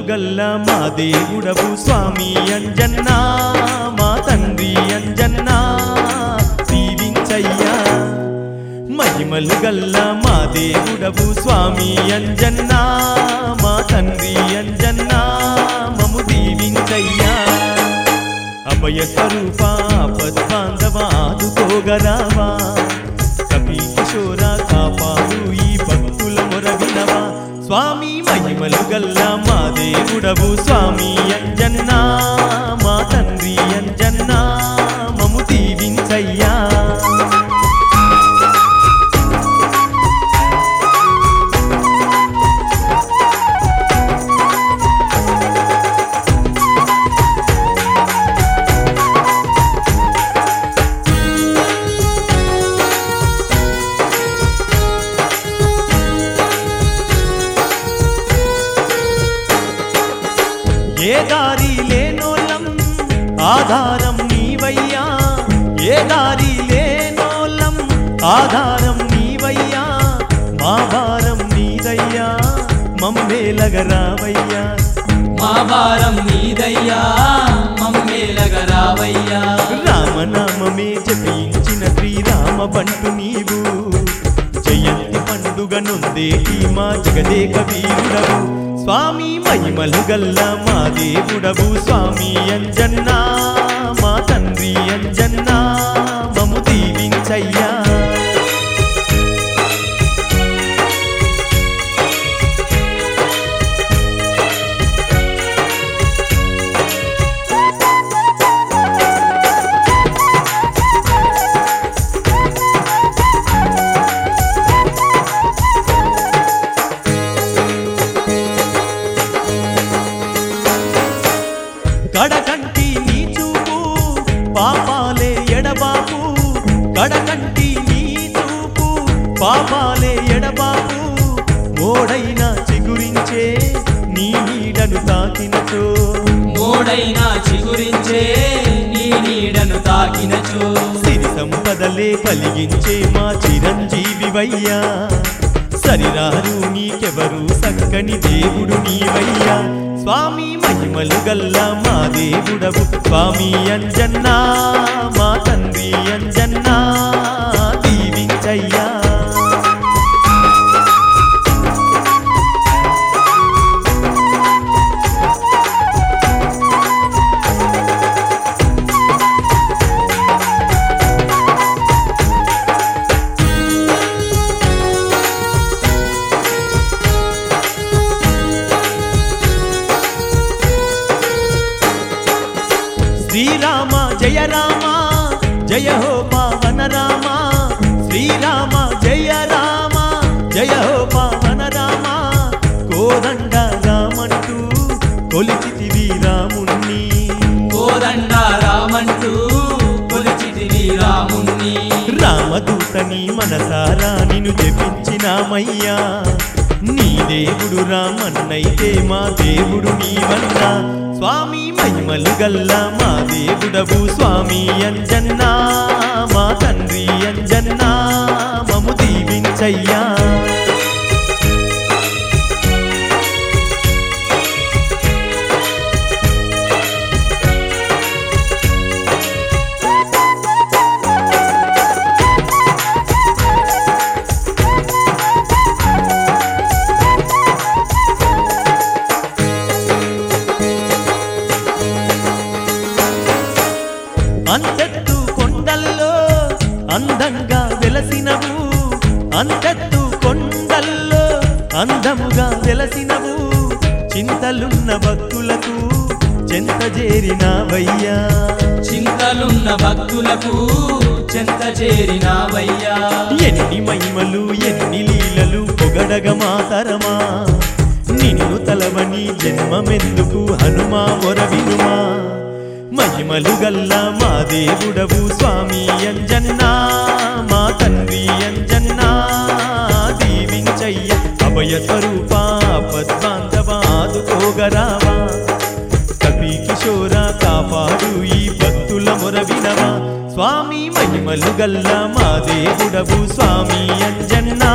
గల్ల మా దేవుడవు స్వామి అంజన్నా మా తండ్రి అంజన్నా దీవించయ్యా మహిమలు గల్ల మా దేవుడవు స్వామి అంజన్నా మా తండ్రి అంజన్నా మము దీవించయ్యా అభయ స్వరూప పద్బాంధవ ఆదుకోగరావా కపి కిశోర కాపాడు ఈ భక్తుల మొరవినవా స్వామి మహిమలు గల్ల మా దేవుడవు స్వామి అంజన్నా మా తండ్రి అంజన్నా మము దీవించయ్యా ఏ దారి లేనోళ్ళం ఆధారం నీవయ్యా ఏ దారి లేనోళ్ళం ఆధారం నీవయ్యా మా భారం నీదయ్యా మమ్మేలగరావయ్యా మా భారం నీదయ్యా మమ్మేలగరావయ్యా రామనామమే జపించిన శ్రీరామ బంటు నీవు జయంతి పండుగ నొందేటి మా జగదేక వీరుడవు స్వామి మహిమలు గల్ల మా దేవుడవు స్వామి అంజన్నా మా తండ్రి అంజన్నా మము దీవించయ్యా కడకంటి నీ చూపు పాపాలే ఎడబాపు కడకంటి నీ చూపు పాపాలే ఎడబాపు ఓడైన చిగురించే నీ నీడను తాకినచో మోడైనా చిగురించే నీ నీడను తాకినచో సిరి సంపదలే కలిగించే మా చిరంజీవివయ్యా సరిరారు నీకెవరు సక్కని దేవుడు నీవయ్యా స్వామి మహిమలు గల్ల మా దేవుడవు స్వామి అంజన్నా మా తండ్రి అంజన్నా దీవించయ్యా శ్రీరామ జయ రామ జయ హో పావన రామ శ్రీరామ జయ రామ జయ హో పావన రామ కోదండ రామంటూ కొలిచితివి రాముణ్ణి కోదండ రామంటూ కొలిచితివి రాముణ్ణి రామదూతని మనసారా నిన్ను జపించినామయ్యా నీ దేవుడు రామన్నైతే మా దేవుడు నీవన్నా స్వామి మహిమలు గల్ల మా దేవుడవు స్వామి అంజన్నా మా తండ్రి అంజన్నా మము దీవించయ్యా అంతెత్తు కొండల్లో అందంగా వెలసినవు అంతెత్తు కొండల్లో అందముగా వెలసినవు చింతలున్న భక్తులకు చెంత చేరినావయ్యా చింతలున్న భక్తులకు చెంత చేరినావయ్యా ఎన్ని మహిమలు ఎన్ని లీలలు పొగడగ మాతరమా నిన్ను తలవని జన్మమెందుకు హనుమా మొరవినుమా మహిమలు గల్ల మా దేవుడవు స్వామి అంజన్నా మా తండ్రి అంజన్నా దీవించయ్య అభయ స్వరూప పద్మాంధవ ఆదుకోగరావా కపి కిశోర కాపాడు ఈ భక్తుల మొరవినవా స్వామి మహిమలు గల్ల మా దేవుడవు స్వామి అంజన్నా